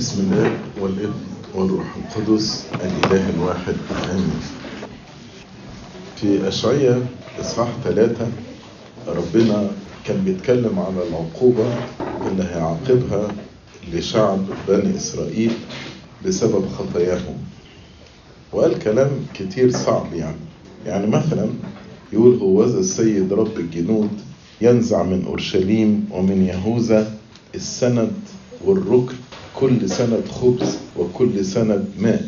بسم الله والابن والروح القدس الإله الواحد آمين في أشعية إصحاح ثلاثة ربنا كان بيتكلم على العقوبة اللي هيعاقبها لشعب بني إسرائيل بسبب خطاياهم وقال كلام كتير صعب يعني يعني مثلا يقول هوذا السيد رب الجنود ينزع من أورشليم ومن يهوذا السند والركن كل سند خبز وكل سند ماء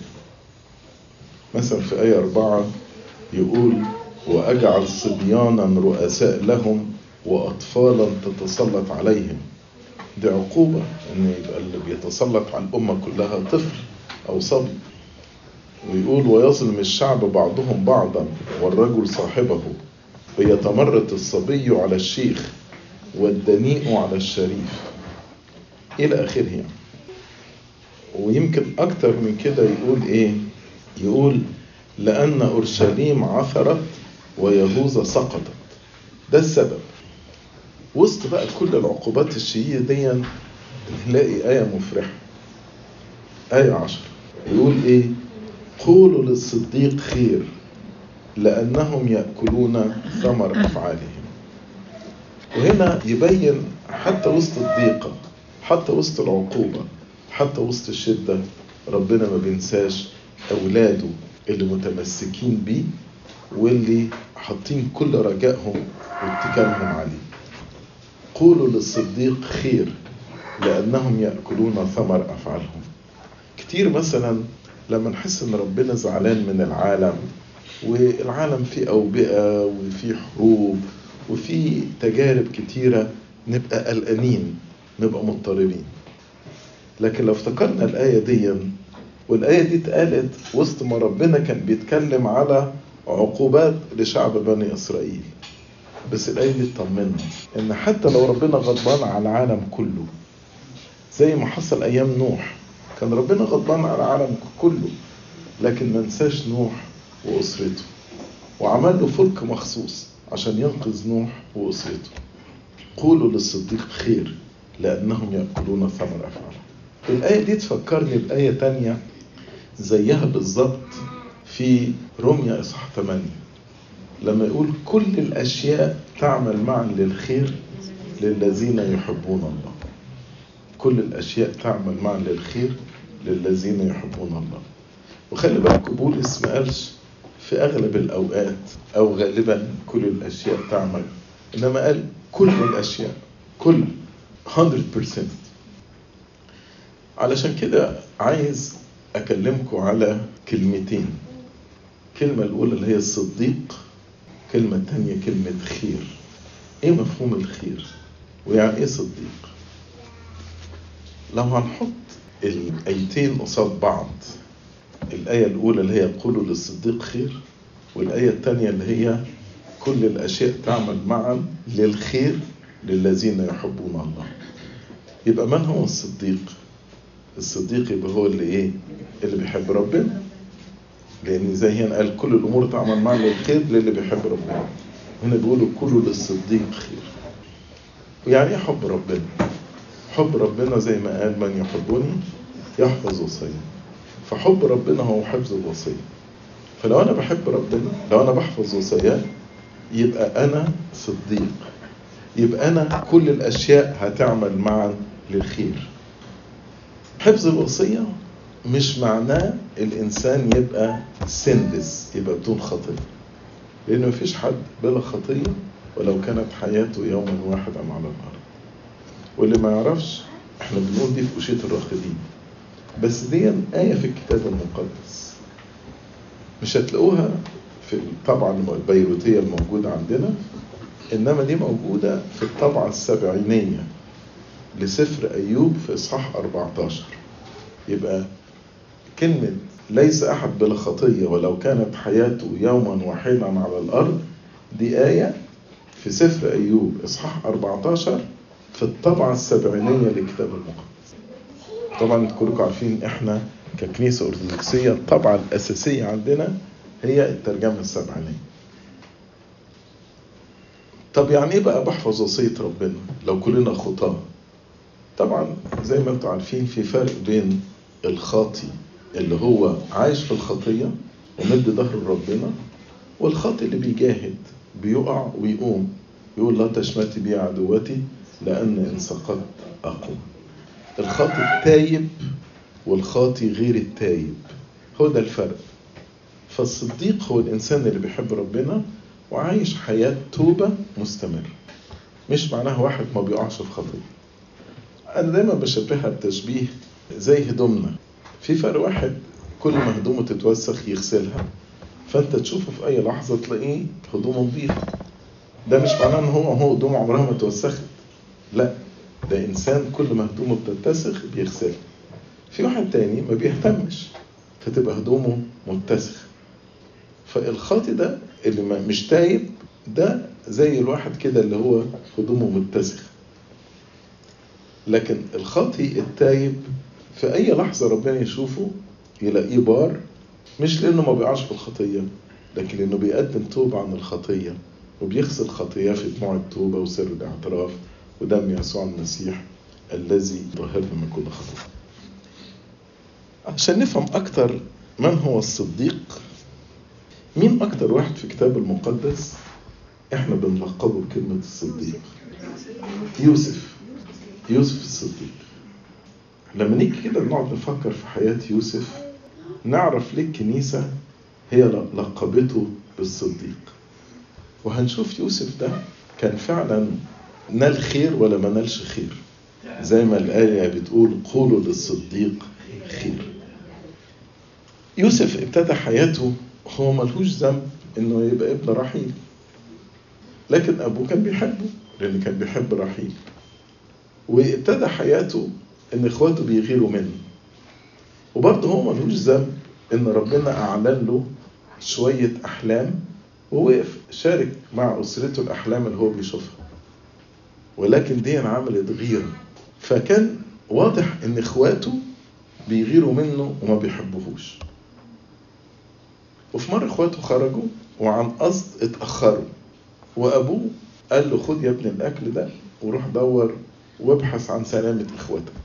مثلا في آية أربعة يقول وأجعل صبيانا رؤساء لهم وأطفالا تتسلط عليهم دي عقوبة إن يبقى اللي بيتسلط على الأمة كلها طفل أو صبي ويقول ويظلم الشعب بعضهم بعضا والرجل صاحبه ويتمرد الصبي على الشيخ والدنيء على الشريف إلى آخره يعني. ويمكن أكتر من كده يقول إيه يقول لأن أورشليم عثرت ويهوذا سقطت ده السبب وسط بقى كل العقوبات الشديدة دي نلاقي آية مفرحة آية عشر يقول إيه قولوا للصديق خير لأنهم يأكلون ثمر أفعالهم وهنا يبين حتى وسط الضيقة حتى وسط العقوبة حتى وسط الشدة ربنا ما بينساش أولاده اللي متمسكين بيه واللي حاطين كل رجائهم واتكالهم عليه قولوا للصديق خير لأنهم يأكلون ثمر أفعالهم كتير مثلا لما نحس ان ربنا زعلان من العالم والعالم فيه أوبئة وفيه حروب وفيه تجارب كتيرة نبقى قلقانين نبقى مضطربين لكن لو افتكرنا الآية دي والآية دي اتقالت وسط ما ربنا كان بيتكلم على عقوبات لشعب بني إسرائيل بس الآية دي تطمنا إن حتى لو ربنا غضبان على العالم كله زي ما حصل أيام نوح كان ربنا غضبان على العالم كله لكن ما نساش نوح وأسرته وعمل له فلك مخصوص عشان ينقذ نوح وأسرته قولوا للصديق خير لأنهم يأكلون ثمر أفعالهم الآية دي تفكرني بآية تانية زيها بالظبط في رمية إصحاح 8 لما يقول كل الأشياء تعمل معا للخير للذين يحبون الله كل الأشياء تعمل معا للخير للذين يحبون الله وخلي بالك بولس ما قالش في أغلب الأوقات أو غالبا كل الأشياء تعمل إنما قال كل الأشياء كل 100% علشان كده عايز أكلمكم على كلمتين كلمة الأولى اللي هي الصديق كلمة تانية كلمة خير إيه مفهوم الخير ويعني إيه صديق لو هنحط الآيتين قصاد بعض الآية الأولى اللي هي قولوا للصديق خير والآية الثانية اللي هي كل الأشياء تعمل معا للخير للذين يحبون الله يبقى من هو الصديق الصديق يبقى هو اللي ايه اللي بيحب ربنا لان زي هنا قال كل الامور تعمل معا للخير للي بيحب ربنا هنا بيقولوا كله للصديق خير ويعني ايه حب ربنا حب ربنا زي ما قال من يحبني يحفظ وصيه فحب ربنا هو حفظ الوصيه فلو انا بحب ربنا لو انا بحفظ وصاياه يبقى انا صديق يبقى انا كل الاشياء هتعمل معا للخير حفظ الوصيه مش معناه الانسان يبقى سندس يبقى بدون خطيه لان مفيش حد بلا خطيه ولو كانت حياته يوما واحدا على الارض واللي ما يعرفش احنا بنقول دي في أشية الراقدين بس دي آية في الكتاب المقدس مش هتلاقوها في الطبعة البيروتية الموجودة عندنا إنما دي موجودة في الطبعة السبعينية لسفر أيوب في إصحاح 14 يبقى كلمة ليس أحد بلا خطية ولو كانت حياته يوما واحدا على الأرض دي آية في سفر أيوب إصحاح 14 في الطبعة السبعينية للكتاب المقدس طبعا كلكم عارفين احنا ككنيسة أرثوذكسية الطبعة الأساسية عندنا هي الترجمة السبعينية طب يعني ايه بقى بحفظ وصية ربنا لو كلنا خطاة طبعا زي ما انتم عارفين في فرق بين الخاطي اللي هو عايش في الخطية ومد ظهره لربنا والخاطي اللي بيجاهد بيقع ويقوم يقول لا تشمتي بي عدوتي لأن إن سقطت أقوم الخاطي التايب والخاطي غير التايب هو ده الفرق فالصديق هو الإنسان اللي بيحب ربنا وعايش حياة توبة مستمرة مش معناها واحد ما بيقعش في خطية أنا دايما بشبهها بتشبيه زي هدومنا في فرق واحد كل ما هدومه تتوسخ يغسلها فأنت تشوفه في أي لحظة تلاقيه هدومه نظيفة ده مش معناه إن هو هو هدومه عمرها ما اتوسخت لا ده إنسان كل ما هدومه بتتسخ بيغسلها في واحد تاني ما بيهتمش فتبقى هدومه متسخ فالخاطي ده اللي مش تايب ده زي الواحد كده اللي هو هدومه متسخ لكن الخاطي التايب في أي لحظة ربنا يشوفه يلاقيه بار مش لأنه ما بيقعش في الخطية لكن لأنه بيقدم توبة عن الخطية وبيغسل خطياه في دموع التوبة وسر الاعتراف ودم يسوع المسيح الذي ظهرنا من كل خطية عشان نفهم أكتر من هو الصديق مين أكتر واحد في الكتاب المقدس إحنا بنلقبه بكلمة الصديق يوسف يوسف الصديق لما نيجي كده نقعد نفكر في حياة يوسف نعرف ليه الكنيسة هي لقبته بالصديق وهنشوف يوسف ده كان فعلا نال خير ولا ما نالش خير زي ما الآية بتقول قولوا للصديق خير يوسف ابتدى حياته هو ملهوش ذنب انه يبقى ابن رحيل لكن ابوه كان بيحبه لان كان بيحب رحيل وابتدى حياته ان اخواته بيغيروا منه وبرضه هو ملهوش ذنب ان ربنا اعلن له شويه احلام ووقف شارك مع اسرته الاحلام اللي هو بيشوفها ولكن دي عملت غيره فكان واضح ان اخواته بيغيروا منه وما بيحبوهوش وفي مرة اخواته خرجوا وعن قصد اتأخروا وأبوه قال له خد يا ابن الأكل ده وروح دور وابحث عن سلامة إخواتك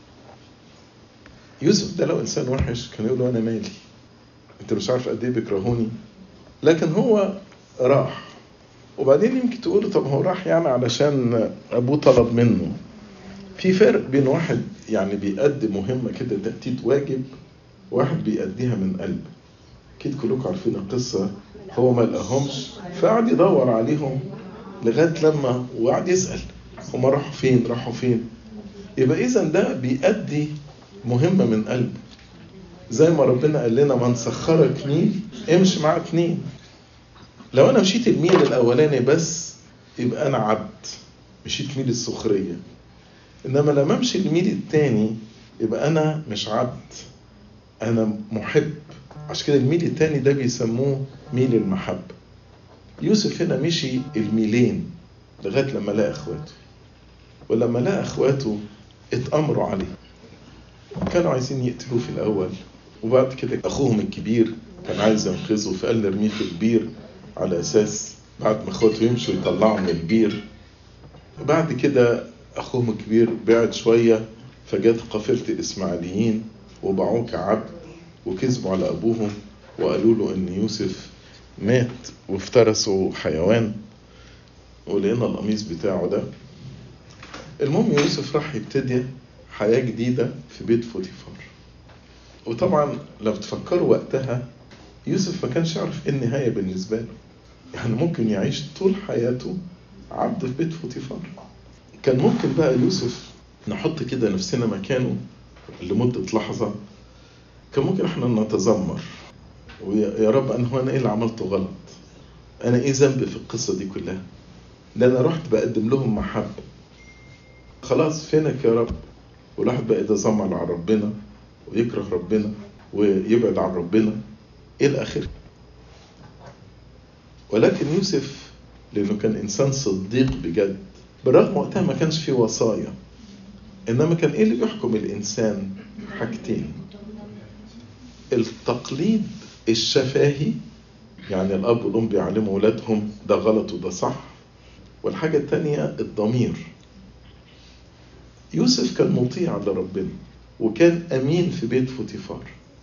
يوسف ده لو إنسان وحش كان يقول له أنا مالي أنت مش عارف قد إيه بيكرهوني لكن هو راح وبعدين يمكن تقول طب هو راح يعني علشان أبوه طلب منه في فرق بين واحد يعني بيأدي مهمة كده تأتيت واجب واحد بيأديها من قلبه اكيد كلكم عارفين القصه هو ما لقاهمش فقعد يدور عليهم لغايه لما وقعد يسال هم راحوا فين راحوا فين يبقى اذا ده بيأدي مهمه من قلبه زي ما ربنا قال لنا من سخرك ميل امشي معاه اتنين لو انا مشيت الميل الاولاني بس يبقى انا عبد مشيت ميل السخريه انما لما امشي الميل التاني يبقى انا مش عبد انا محب عشان كده الميل التاني ده بيسموه ميل المحبة يوسف هنا مشي الميلين لغاية لما لقى اخواته ولما لقى اخواته اتأمروا عليه كانوا عايزين يقتلوه في الأول وبعد كده أخوهم الكبير كان عايز ينقذه فقال نرميه في البير على أساس بعد ما اخواته يمشوا يطلعوا من البير بعد كده أخوهم الكبير بعد شوية فجت قافلة الإسماعيليين وباعوه كعبد وكذبوا على أبوهم وقالوا له إن يوسف مات وافترسوا حيوان ولقينا القميص بتاعه ده المهم يوسف راح يبتدي حياة جديدة في بيت فوتيفار وطبعا لو تفكروا وقتها يوسف ما كانش يعرف ايه النهاية بالنسبة له يعني ممكن يعيش طول حياته عبد في بيت فوتيفار كان ممكن بقى يوسف نحط كده نفسنا مكانه لمدة لحظة كان ممكن احنا نتذمر ويا رب انا هو انا ايه اللي عملته غلط انا ايه ذنبي في القصه دي كلها ده انا رحت بقدم لهم محبه خلاص فينك يا رب والواحد بقى يتذمر على ربنا ويكره ربنا ويبعد عن ربنا الى اخره ولكن يوسف لانه كان انسان صديق بجد بالرغم وقتها ما كانش فيه وصايا انما كان ايه اللي بيحكم الانسان حاجتين التقليد الشفاهي يعني الاب والام بيعلموا اولادهم ده غلط وده صح والحاجه الثانيه الضمير يوسف كان مطيع لربنا وكان أمين في بيت فوتيفار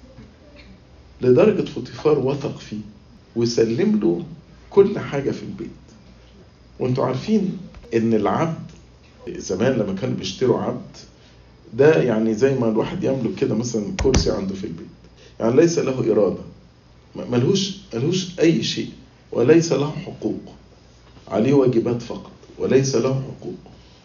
لدرجة فوتيفار وثق فيه وسلم له كل حاجة في البيت وانتوا عارفين ان العبد زمان لما كانوا بيشتروا عبد ده يعني زي ما الواحد يملك كده مثلا كرسي عنده في البيت يعني ليس له إرادة ملهوش ملهوش أي شيء وليس له حقوق عليه واجبات فقط وليس له حقوق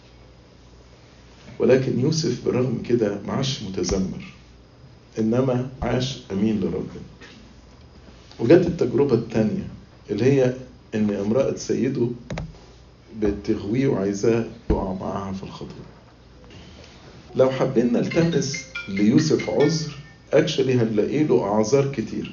ولكن يوسف بالرغم كده ما عاش متذمر انما عاش امين لربنا وجت التجربه الثانيه اللي هي ان امراه سيده بتغويه وعايزاه يقع معاها في الخطوه لو حبينا نلتمس ليوسف عذر اكشلي هنلاقي له اعذار كتير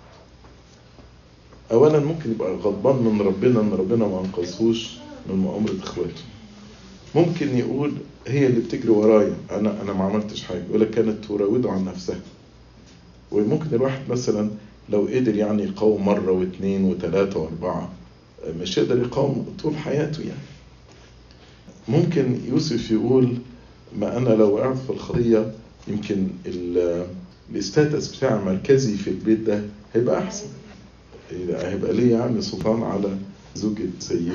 اولا ممكن يبقى غضبان من ربنا ان ربنا ما انقذهوش من مؤامره اخواته ممكن يقول هي اللي بتجري ورايا انا انا ما عملتش حاجه ولا كانت تراوده عن نفسها وممكن الواحد مثلا لو قدر يعني يقاوم مره واثنين وثلاثه واربعه مش يقدر يقاوم طول حياته يعني ممكن يوسف يقول ما انا لو وقعت في الخطيه يمكن الاستاتس بتاع مركزي في البيت ده هيبقى احسن هيبقى ليه يعني سلطان على زوجة سيدي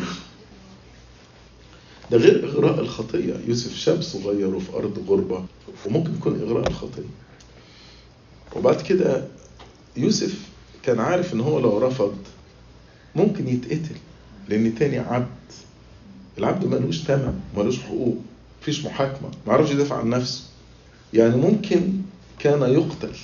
ده غير إغراء الخطية يوسف شاب صغير وفي أرض غربة وممكن يكون إغراء الخطية وبعد كده يوسف كان عارف إن هو لو رفض ممكن يتقتل لأن تاني عبد العبد ملوش تمن ملوش حقوق مفيش محاكمة معرفش يدافع عن نفسه يعني ممكن كان يقتل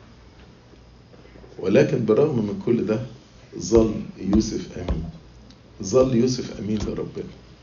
ولكن بالرغم من كل ده ظل يوسف أمين ظل يوسف أمين لربنا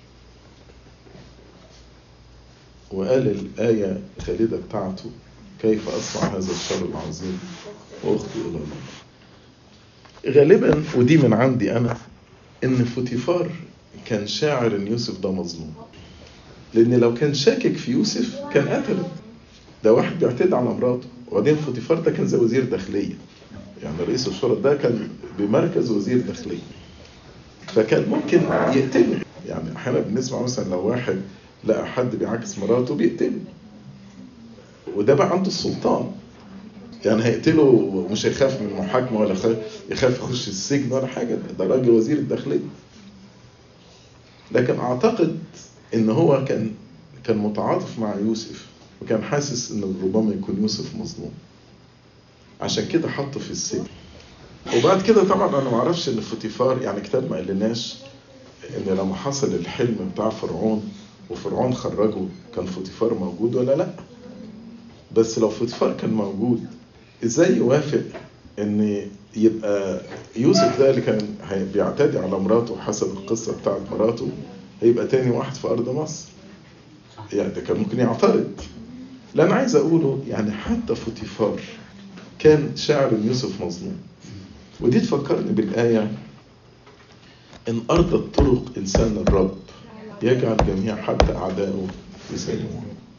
وقال الآية الخالدة بتاعته كيف أصنع هذا الشر العظيم وأخطي إلى الله غالبا ودي من عندي أنا إن فوتيفار كان شاعر إن يوسف ده مظلوم لأن لو كان شاكك في يوسف كان قتله ده واحد بيعتدي على مراته وبعدين فوتيفار ده كان زي وزير داخلية يعني رئيس الشرطة ده كان بمركز وزير داخلية فكان ممكن يقتله يعني احيانا بنسمع مثلا لو واحد لقى حد بيعاكس مراته بيقتله وده بقى عنده السلطان يعني هيقتله ومش هيخاف من المحاكمة ولا يخاف يخش السجن ولا حاجة ده راجل وزير الداخلية لكن أعتقد إن هو كان كان متعاطف مع يوسف وكان حاسس إن ربما يكون يوسف مظلوم عشان كده حطه في السجن وبعد كده طبعا انا ما اعرفش ان فوتيفار يعني كتاب ما قالناش ان لما حصل الحلم بتاع فرعون وفرعون خرجه كان فوتيفار موجود ولا لا بس لو فوتيفار كان موجود ازاي يوافق ان يبقى يوسف ده اللي كان بيعتدي على مراته حسب القصه بتاعت مراته هيبقى تاني واحد في ارض مصر يعني ده كان ممكن يعترض لا انا عايز اقوله يعني حتى فوتيفار كان شاعر ان يوسف مظلوم ودي تفكرني بالآية إن أرضت طرق إنسان الرب يجعل جميع حتى أعدائه يسلمون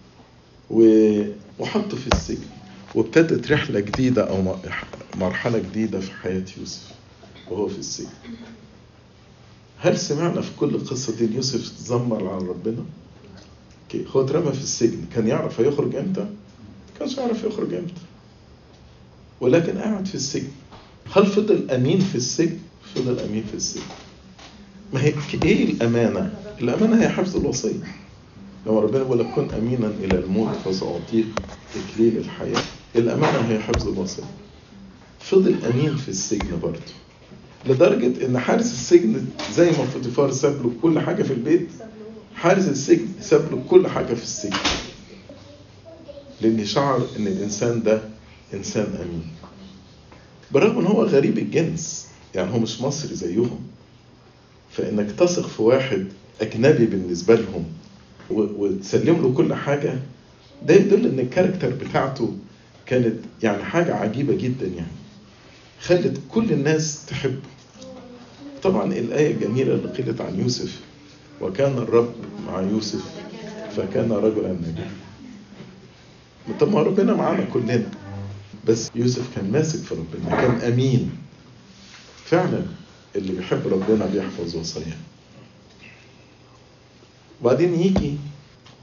وحطه في السجن وابتدت رحلة جديدة أو مرحلة جديدة في حياة يوسف وهو في السجن هل سمعنا في كل قصة دي يوسف تذمر على ربنا؟ هو اترمى في السجن كان يعرف هيخرج امتى؟ كانش يعرف يخرج امتى ولكن قاعد في السجن هل فضل امين في السجن؟ فضل امين في السجن. ما هي ايه الامانه؟ الامانه هي حفظ الوصيه. لما ربنا بيقول لك كن امينا الى الموت فساعطيك اكليل الحياه. الامانه هي حفظ الوصيه. فضل امين في السجن برضه. لدرجه ان حارس السجن زي ما فوتيفار ساب له كل حاجه في البيت حارس السجن ساب له كل حاجه في السجن. لان شعر ان الانسان ده انسان امين. بالرغم ان هو غريب الجنس يعني هو مش مصري زيهم فانك تثق في واحد اجنبي بالنسبه لهم وتسلم له كل حاجه ده يدل ان الكاركتر بتاعته كانت يعني حاجه عجيبه جدا يعني خلت كل الناس تحبه طبعا الايه الجميله اللي قيلت عن يوسف وكان الرب مع يوسف فكان رجلا ناجحا طب ما ربنا معانا كلنا بس يوسف كان ماسك في ربنا كان امين فعلا اللي بيحب ربنا بيحفظ وصاياه وبعدين يجي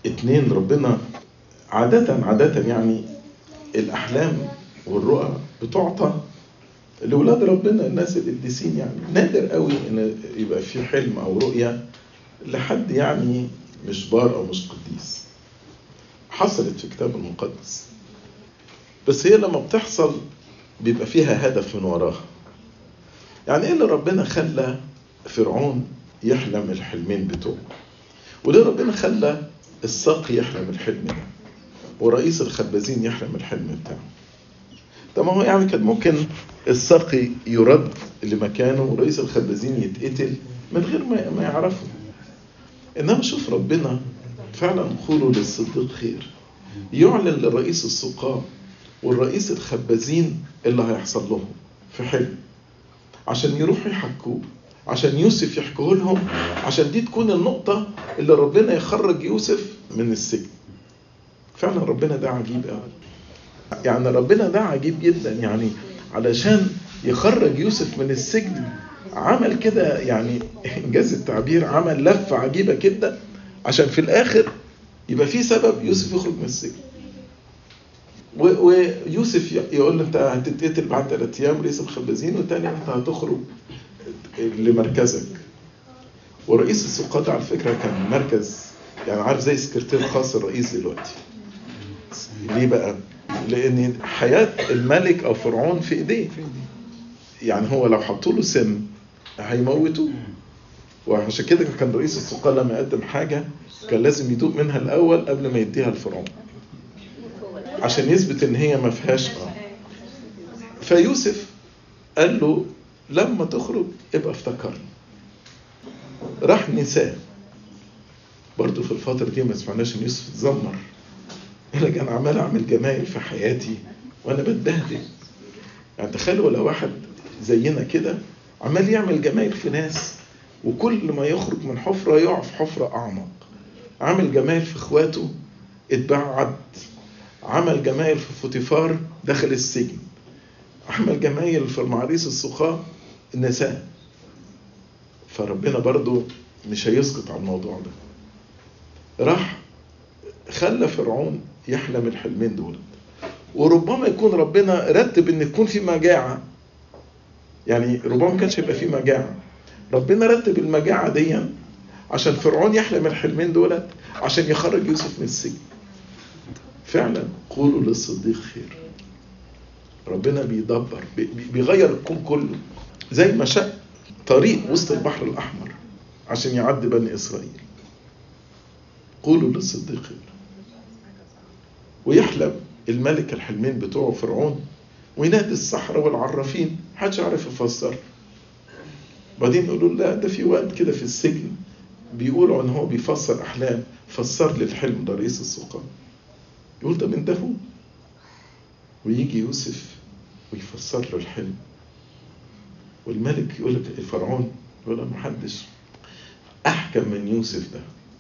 اتنين ربنا عادة عادة يعني الأحلام والرؤى بتعطى لولاد ربنا الناس القديسين يعني نادر قوي ان يبقى في حلم او رؤيه لحد يعني مش بار او مش قديس حصلت في الكتاب المقدس بس هي لما بتحصل بيبقى فيها هدف من وراها يعني ايه اللي ربنا خلى فرعون يحلم الحلمين بتوعه وليه ربنا خلى الساقي يحلم الحلم ده ورئيس الخبازين يحلم الحلم بتاعه طب ما هو يعني كان ممكن الساقي يرد لمكانه ورئيس الخبازين يتقتل من غير ما ما يعرفوا انما شوف ربنا فعلا قولوا للصديق خير يعلن لرئيس السقاة والرئيس الخبازين اللي هيحصل لهم في حلم عشان يروحوا يحكوه عشان يوسف يحكوه لهم عشان دي تكون النقطة اللي ربنا يخرج يوسف من السجن فعلا ربنا ده عجيب قوي يعني ربنا ده عجيب جدا يعني علشان يخرج يوسف من السجن عمل كده يعني انجاز التعبير عمل لفه عجيبه كده عشان في الاخر يبقى في سبب يوسف يخرج من السجن ويوسف يقول له انت هتتقتل بعد ثلاث ايام رئيس الخبازين والتاني انت هتخرج لمركزك ورئيس السقاط على فكره كان مركز يعني عارف زي سكرتير خاص الرئيس دلوقتي ليه بقى؟ لان حياه الملك او فرعون في ايديه يعني هو لو حطوا له سم هيموتوه وعشان كده كان رئيس السقاة لما يقدم حاجة كان لازم يدوق منها الأول قبل ما يديها لفرعون عشان يثبت إن هي ما فيهاش آه فيوسف قال له لما تخرج ابقى افتكرني راح نساه برضه في الفترة دي ما سمعناش إن يوسف اتذمر قال لك أنا عمال أعمل جمايل في حياتي وأنا بتبهدل يعني تخيلوا لو واحد زينا كده عمال يعمل جمايل في ناس وكل ما يخرج من حفرة يقع في حفرة أعمق عمل جمايل في إخواته اتباع عبد عمل جمايل في فوتيفار دخل السجن عمل جمايل في المعريس السخاء نساه فربنا برضو مش هيسقط على الموضوع ده راح خلى فرعون يحلم الحلمين دول وربما يكون ربنا رتب ان يكون في مجاعه يعني ربما ما كانش يبقى في مجاعه ربنا رتب المجاعه دي عشان فرعون يحلم الحلمين دولت عشان يخرج يوسف من السجن فعلا قولوا للصديق خير ربنا بيدبر بيغير الكون كله زي ما شاء طريق وسط البحر الاحمر عشان يعدي بني اسرائيل قولوا للصديق خير ويحلم الملك الحلمين بتوعه فرعون وينادي السحرة والعرافين محدش يعرف يفسر بعدين يقولوا لا ده في وقت كده في السجن بيقولوا ان هو بيفسر احلام فسر لي الحلم ده رئيس السقاة يقول ده من ده هو ويجي يوسف ويفسر له الحلم والملك يقول لك الفرعون يقول له محدش احكم من يوسف ده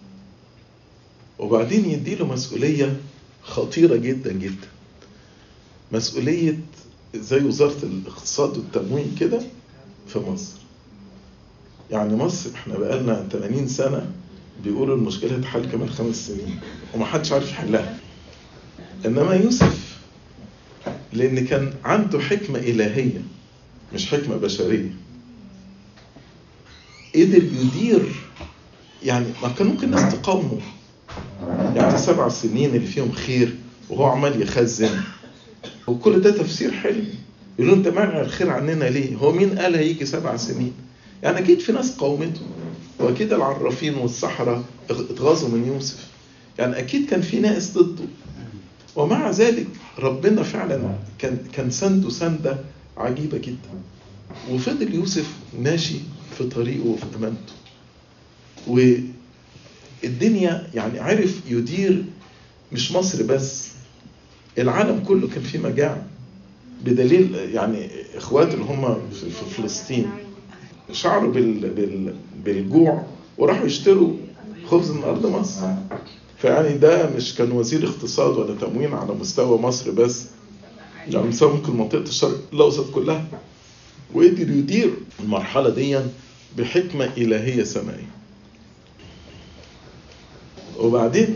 وبعدين يديله مسؤوليه خطيرة جدا جدا مسؤولية زي وزارة الاقتصاد والتموين كده في مصر يعني مصر احنا بقالنا 80 سنة بيقولوا المشكلة هتحل كمان خمس سنين ومحدش عارف يحلها انما يوسف لان كان عنده حكمة الهية مش حكمة بشرية قدر يدير يعني ما كان ممكن الناس تقاومه يعني سبع سنين اللي فيهم خير وهو عمال يخزن وكل ده تفسير حلم يقولوا انت مانع الخير عننا ليه؟ هو مين قال هيجي سبع سنين؟ يعني اكيد في ناس قاومته واكيد العرافين والسحرة اتغاظوا من يوسف يعني اكيد كان في ناس ضده ومع ذلك ربنا فعلا كان كان سنده سنده عجيبه جدا وفضل يوسف ماشي في طريقه وفي امانته والدنيا يعني عرف يدير مش مصر بس العالم كله كان فيه مجاعة بدليل يعني اخواته اللي هم في فلسطين شعروا بال بال بالجوع وراحوا يشتروا خبز من ارض مصر فيعني ده مش كان وزير اقتصاد ولا تموين على مستوى مصر بس يعني مستوى ممكن منطقه الشرق الاوسط كلها وقدر يدير المرحله دي بحكمه الهيه سمائيه وبعدين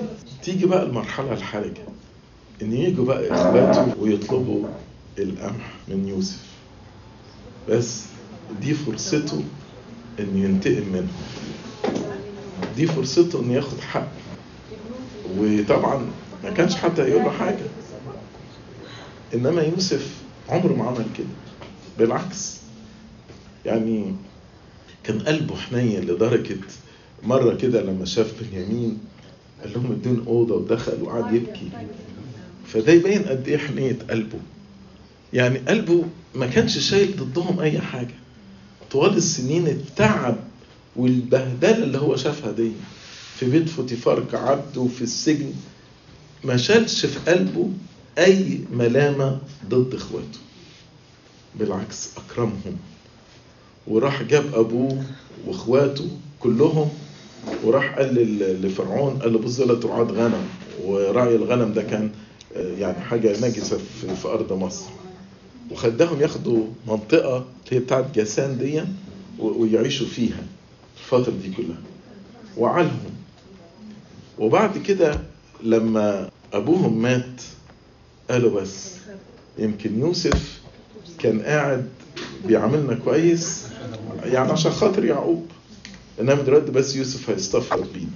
تيجي بقى المرحلة الحرجة إن يجوا بقى إخواته ويطلبوا القمح من يوسف بس دي فرصته إنه ينتقم منهم دي فرصته إنه ياخد حق وطبعا ما كانش حتى يقول له حاجة إنما يوسف عمره ما عمل كده بالعكس يعني كان قلبه حنين لدرجة مرة كده لما شاف بنيامين قال لهم ادوني أوضة ودخل وقعد يبكي فده يبين قد إيه حنية قلبه يعني قلبه ما كانش شايل ضدهم أي حاجة طوال السنين التعب والبهدلة اللي هو شافها دي في بيت فوتيفار كعبد وفي السجن ما شالش في قلبه أي ملامة ضد إخواته بالعكس أكرمهم وراح جاب أبوه وإخواته كلهم وراح قال لفرعون قال له بص دول رعاة غنم ورعي الغنم ده كان يعني حاجة نجسة في أرض مصر وخدهم ياخدوا منطقة اللي هي بتاعت جاسان دي ويعيشوا فيها الفترة دي كلها وعالهم وبعد كده لما أبوهم مات قالوا بس يمكن يوسف كان قاعد بيعاملنا كويس يعني عشان خاطر يعقوب انما دلوقتي بس يوسف هيستفرد بينا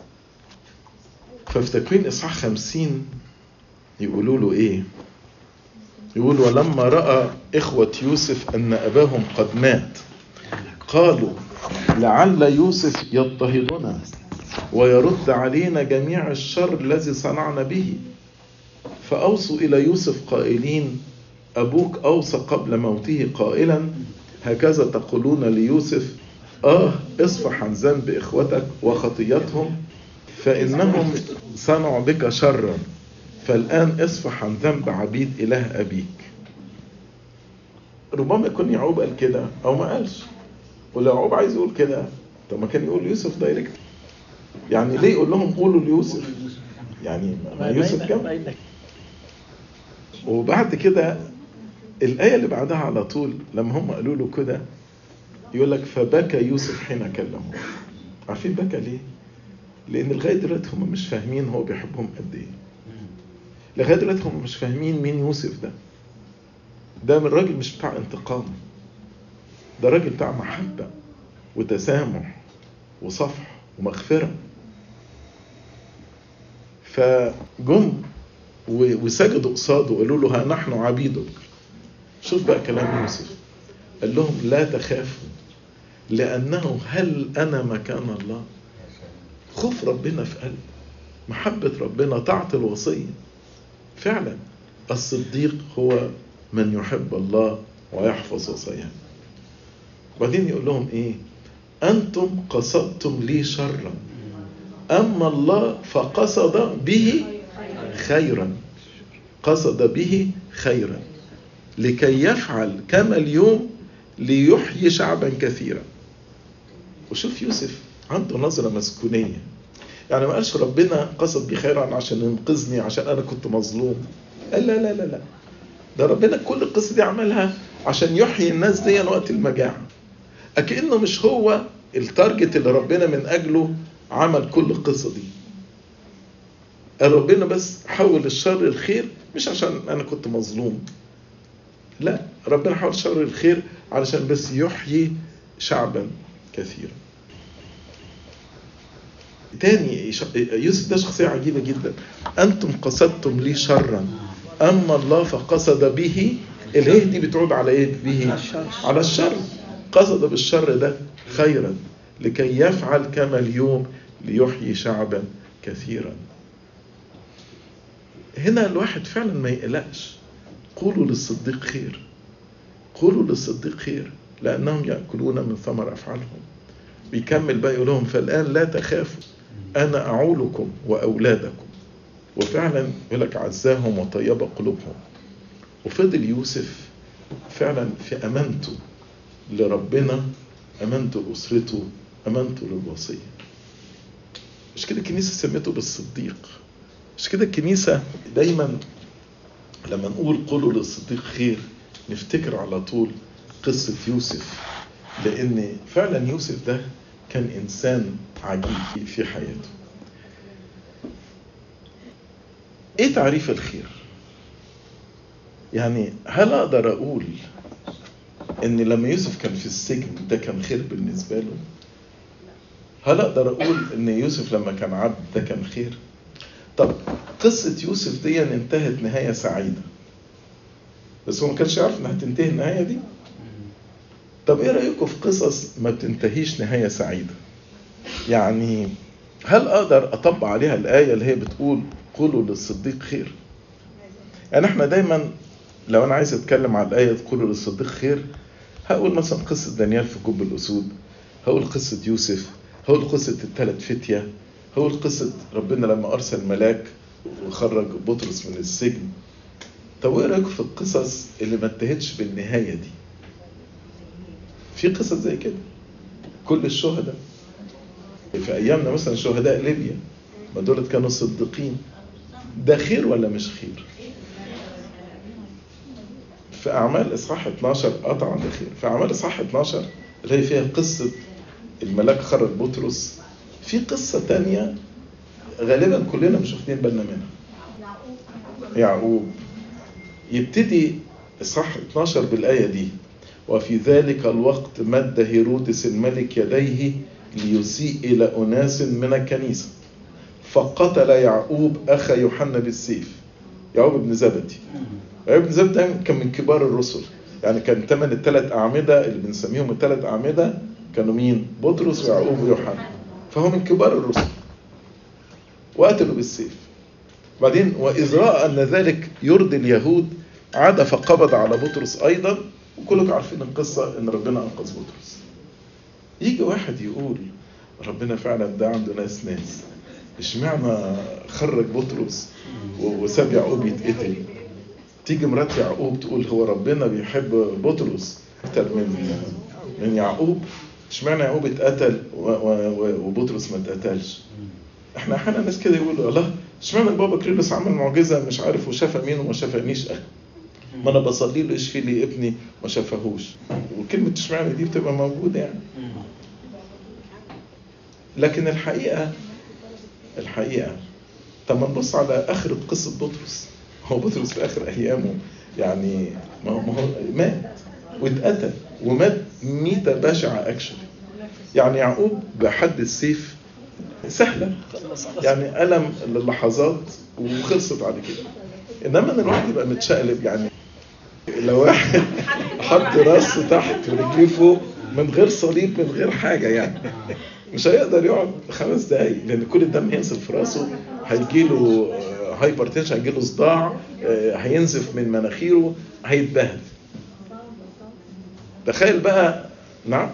ففي تكوين اصحاح خمسين يقولوا له ايه يقول ولما راى اخوه يوسف ان اباهم قد مات قالوا لعل يوسف يضطهدنا ويرد علينا جميع الشر الذي صنعنا به فاوصوا الى يوسف قائلين ابوك اوصى قبل موته قائلا هكذا تقولون ليوسف آه اصفح عن ذنب إخوتك وخطيتهم فإنهم صنعوا بك شرا فالآن اصفح عن ذنب عبيد إله أبيك ربما يكون يعقوب قال كده أو ما قالش ولو يعقوب عايز يقول كده طب ما كان يقول يوسف دايركت يعني ليه يقول لهم قولوا ليوسف يعني ما يوسف كم وبعد كده الآية اللي بعدها على طول لما هم قالوا له كده يقول لك فبكى يوسف حين كلمه عارفين بكى ليه؟ لأن لغاية دلوقتي هم مش فاهمين هو بيحبهم قد إيه لغاية دلوقتي هم مش فاهمين مين يوسف ده ده من راجل مش بتاع انتقام ده راجل بتاع محبة وتسامح وصفح ومغفرة فجم وسجدوا قصاده وقالوا له ها نحن عبيدك شوف بقى كلام يوسف قال لهم لا تخافوا لأنه هل أنا مكان الله خوف ربنا في قلب محبة ربنا طاعة الوصية فعلا الصديق هو من يحب الله ويحفظ وصاياه وبعدين يقول لهم ايه انتم قصدتم لي شرا اما الله فقصد به خيرا قصد به خيرا لكي يفعل كما اليوم ليحيي شعبا كثيرا وشوف يوسف عنده نظرة مسكونية يعني ما قالش ربنا قصد بي خيرا عشان ينقذني عشان انا كنت مظلوم قال لا لا لا لا ده ربنا كل القصة دي عملها عشان يحيي الناس دي وقت المجاعة أكنه مش هو التارجت اللي ربنا من أجله عمل كل القصة دي ربنا بس حول الشر الخير مش عشان أنا كنت مظلوم لا ربنا حول الشر الخير علشان بس يحيي شعبا كثيرا تاني يوسف ده شخصية عجيبة جدا أنتم قصدتم لي شرا أما الله فقصد به الهيه دي بتعود على إيه به على الشر قصد بالشر ده خيرا لكي يفعل كما اليوم ليحيي شعبا كثيرا هنا الواحد فعلا ما يقلقش قولوا للصديق خير قولوا للصديق خير لأنهم يأكلون من ثمر أفعالهم بيكمل بقى يقول لهم فالآن لا تخافوا أنا أعولكم وأولادكم وفعلا يقول لك عزاهم وطيب قلوبهم وفضل يوسف فعلا في أمانته لربنا أمانته لأسرته أمانته للوصية مش كده الكنيسة سميته بالصديق مش كده الكنيسة دايما لما نقول قولوا للصديق خير نفتكر على طول قصة يوسف لأن فعلا يوسف ده كان إنسان عجيب في حياته ايه تعريف الخير يعني هل اقدر اقول ان لما يوسف كان في السجن ده كان خير بالنسبه له هل اقدر اقول ان يوسف لما كان عبد ده كان خير طب قصة يوسف دي انتهت نهاية سعيدة بس هو ما كانش يعرف انها تنتهي النهاية دي طب ايه رأيكم في قصص ما بتنتهيش نهاية سعيدة يعني هل اقدر اطبق عليها الآية اللي هي بتقول قولوا للصديق خير يعني احنا دايما لو انا عايز اتكلم على الآية قولوا للصديق خير هقول مثلا قصة دانيال في جب الأسود هقول قصة يوسف هقول قصة الثلاث فتية هقول قصة ربنا لما أرسل ملاك وخرج بطرس من السجن طب ايه رايكم في القصص اللي ما انتهتش بالنهايه دي في قصص زي كده كل الشهداء في ايامنا مثلا شهداء ليبيا ما دول كانوا صديقين ده خير ولا مش خير في اعمال اصحاح 12 اه طبعا ده خير في اعمال اصحاح 12 اللي هي فيها قصه الملاك خرج بطرس في قصه تانية غالبا كلنا مش واخدين بالنا منها يعقوب يبتدي اصحاح 12 بالايه دي وفي ذلك الوقت مد هيرودس الملك يديه ليسيء الى اناس من الكنيسه فقتل يعقوب اخا يوحنا بالسيف يعقوب بن زبدي يعقوب بن زبدي ده كان من كبار الرسل يعني كان ثمن الثلاث اعمده اللي بنسميهم الثلاث اعمده كانوا مين؟ بطرس ويعقوب ويوحنا فهو من كبار الرسل وقتلوا بالسيف بعدين وإذ رأى أن ذلك يرضي اليهود عاد فقبض على بطرس أيضا وكلكم عارفين القصة أن ربنا أنقذ بطرس يجي واحد يقول ربنا فعلا ده عنده ناس ناس اشمعنى خرج بطرس وساب يعقوب يتقتل تيجي مرات يعقوب تقول هو ربنا بيحب بطرس اكتر من من يعقوب اشمعنى يعقوب اتقتل وبطرس ما اتقتلش احنا احيانا ناس كده يقولوا الله اشمعنى بابا كريلوس عمل معجزه مش عارف وشافى مين وما شافانيش اخي ما انا بصلي له اشفي لي ابني ما شافهوش وكلمه اشمعنى دي بتبقى موجوده يعني لكن الحقيقه الحقيقه طب ما نبص على اخر قصه بطرس هو بطرس في اخر ايامه يعني ما هو, ما هو مات واتقتل ومات ميته بشعه اكشلي يعني يعقوب بحد السيف سهلة يعني ألم للحظات وخلصت على كده إنما إن الواحد يبقى متشقلب يعني لو واحد حط راسه تحت ورجليه فوق من غير صليب من غير حاجة يعني مش هيقدر يقعد خمس دقايق لأن كل الدم هينزل في راسه هيجيله هايبر تنشن هيجيله صداع هينزف من مناخيره هيتبهدل تخيل بقى نعم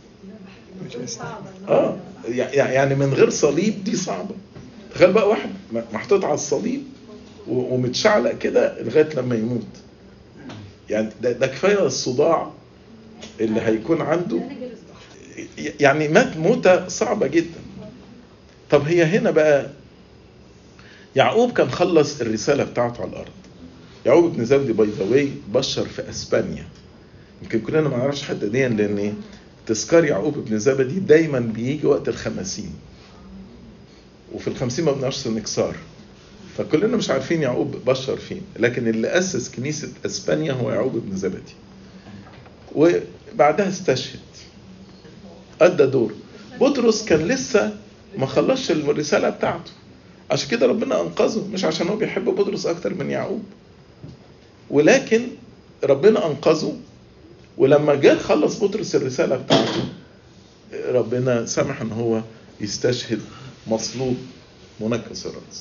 اه يعني من غير صليب دي صعبة تخيل بقى واحد محطوط على الصليب ومتشعلق كده لغاية لما يموت يعني ده, ده كفاية الصداع اللي هيكون عنده يعني مات موتة صعبة جدا طب هي هنا بقى يعقوب كان خلص الرسالة بتاعته على الأرض يعقوب بن زبدي باي ذا واي بشر في اسبانيا يمكن كلنا ما نعرفش حتى دي لان تذكار يعقوب بن زبدي دايما بيجي وقت الخمسين وفي الخمسين ما بنعرفش سنكسار فكلنا مش عارفين يعقوب بشر فين لكن اللي أسس كنيسة أسبانيا هو يعقوب بن زبدي وبعدها استشهد أدى دور بطرس كان لسه ما خلصش الرسالة بتاعته عشان كده ربنا أنقذه مش عشان هو بيحب بطرس أكتر من يعقوب ولكن ربنا أنقذه ولما جه خلص بطرس الرسالة بتاعته ربنا سمح ان هو يستشهد مصلوب منكس الرأس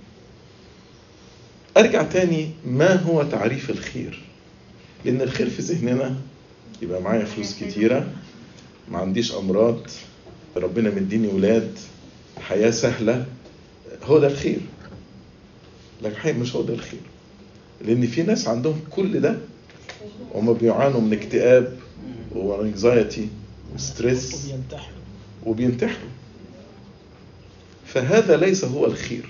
ارجع تاني ما هو تعريف الخير لان الخير في ذهننا يبقى معايا فلوس كتيرة ما عنديش امراض ربنا مديني ولاد حياة سهلة هو ده الخير لكن الحقيقة مش هو ده الخير لان في ناس عندهم كل ده وهم بيعانوا من اكتئاب وانكزايتي وستريس وبينتحروا وبينتحروا فهذا ليس هو الخير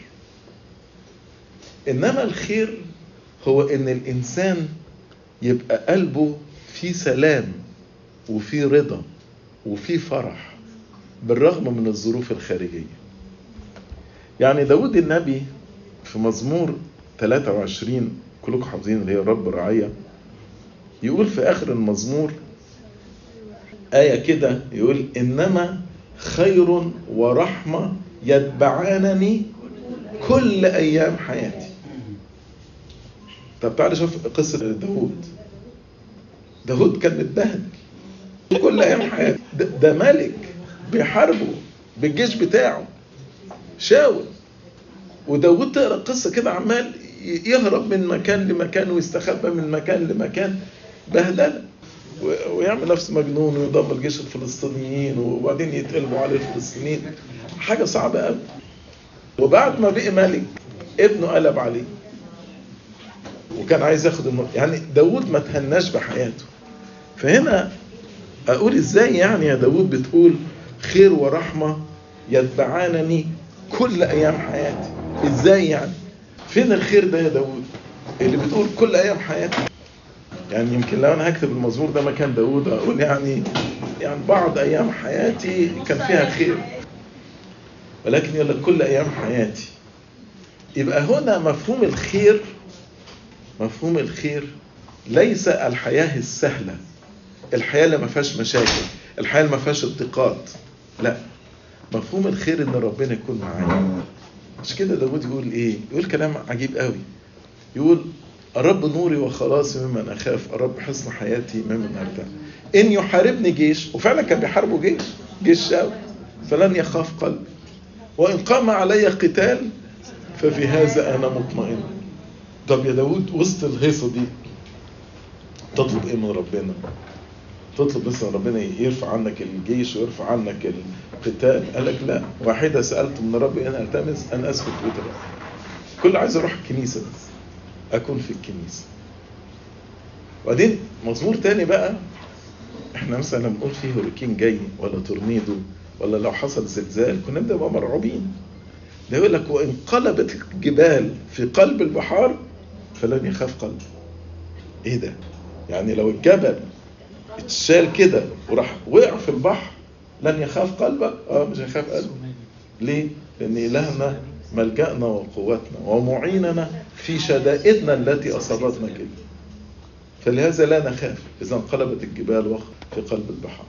انما الخير هو ان الانسان يبقى قلبه في سلام وفي رضا وفي فرح بالرغم من الظروف الخارجيه يعني داود النبي في مزمور 23 كلكم حافظين اللي هي الرب رعية يقول في آخر المزمور آية كده يقول إنما خير ورحمة يتبعانني كل أيام حياتي طب تعالى شوف قصة داود داود كان متبهدل كل أيام حياته ده, ده ملك بيحاربه بالجيش بتاعه شاول وداود تقرا قصه كده عمال يهرب من مكان لمكان ويستخبى من مكان لمكان بهدله ويعمل نفسه مجنون ويدمر جيش الفلسطينيين وبعدين يتقلبوا عليه الفلسطينيين حاجه صعبه قوي وبعد ما بقي ملك ابنه قلب عليه وكان عايز ياخد الملك يعني داود ما تهناش بحياته فهنا اقول ازاي يعني يا داود بتقول خير ورحمه يتبعانني كل ايام حياتي ازاي يعني فين الخير ده يا داود اللي بتقول كل ايام حياتي يعني يمكن لو انا هكتب المزمور ده مكان داود اقول يعني يعني بعض ايام حياتي كان فيها خير ولكن يقول لك كل ايام حياتي يبقى هنا مفهوم الخير مفهوم الخير ليس الحياه السهله الحياه اللي ما فيهاش مشاكل الحياه اللي ما فيهاش اضطهاد لا مفهوم الخير ان ربنا يكون معايا مش كده داود يقول ايه يقول كلام عجيب قوي يقول الرب نوري وخلاصي ممن اخاف الرب حصن حياتي ممن ارتاح ان يحاربني جيش وفعلا كان بيحاربوا جيش جيش شاول فلن يخاف قلبي وان قام علي قتال ففي هذا انا مطمئن طب يا داود وسط الهيصه دي تطلب ايه من ربنا تطلب مثلا ربنا يرفع عنك الجيش ويرفع عنك القتال قال لك لا واحده سالت من ربي ان التمس ان اسكت وتر كل عايز اروح الكنيسه بس اكون في الكنيسه وبعدين مزمور تاني بقى احنا مثلا لما نقول فيه هوريكين جاي ولا تورنيدو ولا لو حصل زلزال كنا بنبقى مرعوبين ده يقول لك وانقلبت الجبال في قلب البحار فلن يخاف قلبي ايه ده يعني لو الجبل اتشال كده وراح وقع في البحر لن يخاف قلبك اه مش هيخاف قلبك ليه لان الهنا ملجأنا وقوتنا ومعيننا في شدائدنا التي أصابتنا كده فلهذا لا نخاف إذا انقلبت الجبال في قلب البحار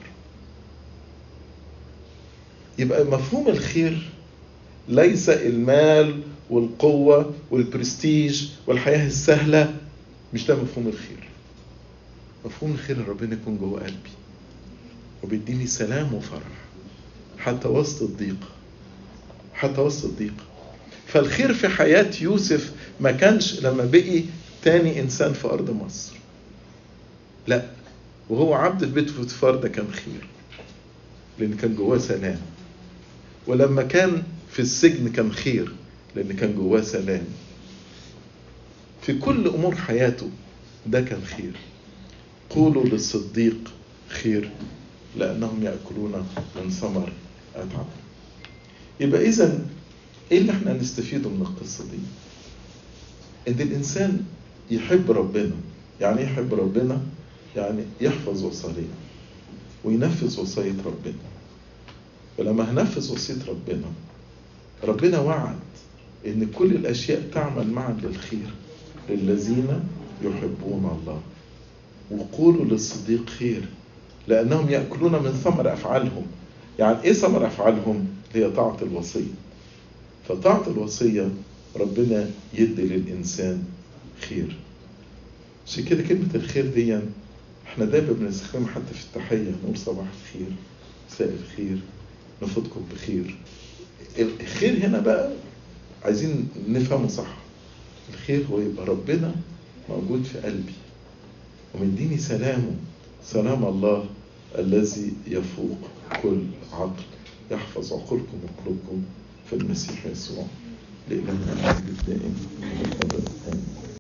يبقى مفهوم الخير ليس المال والقوة والبرستيج والحياة السهلة مش ده مفهوم الخير مفهوم الخير ان ربنا يكون جوه قلبي وبيديني سلام وفرح حتى وسط الضيق حتى وسط الضيق فالخير في حياة يوسف ما كانش لما بقي تاني إنسان في أرض مصر لا وهو عبد في بيت فوتيفار ده كان خير لأن كان جواه سلام ولما كان في السجن كان خير لأن كان جواه سلام في كل أمور حياته ده كان خير قولوا للصديق خير لأنهم يأكلون من ثمر أتعب يبقى إذا إيه اللي احنا هنستفيده من القصة دي؟ إن الإنسان يحب ربنا يعني إيه يحب ربنا؟ يعني يحفظ وصاياه وينفذ وصية ربنا ولما هنفذ وصية ربنا ربنا وعد إن كل الأشياء تعمل معا للخير للذين يحبون الله وقولوا للصديق خير لأنهم يأكلون من ثمر أفعالهم يعني إيه ثمر أفعالهم؟ هي طاعة الوصية فطاعة الوصية ربنا يدي للإنسان خير عشان كده كلمة الخير دي احنا دايما بنستخدمها حتى في التحية نقول صباح الخير مساء الخير نفوتكم بخير الخير هنا بقى عايزين نفهمه صح الخير هو يبقى ربنا موجود في قلبي ومديني سلامه سلام الله الذي يفوق كل عقل يحفظ عقولكم وقلوبكم في المسيح يسوع لإلهنا المجد الدائم والأبد آمين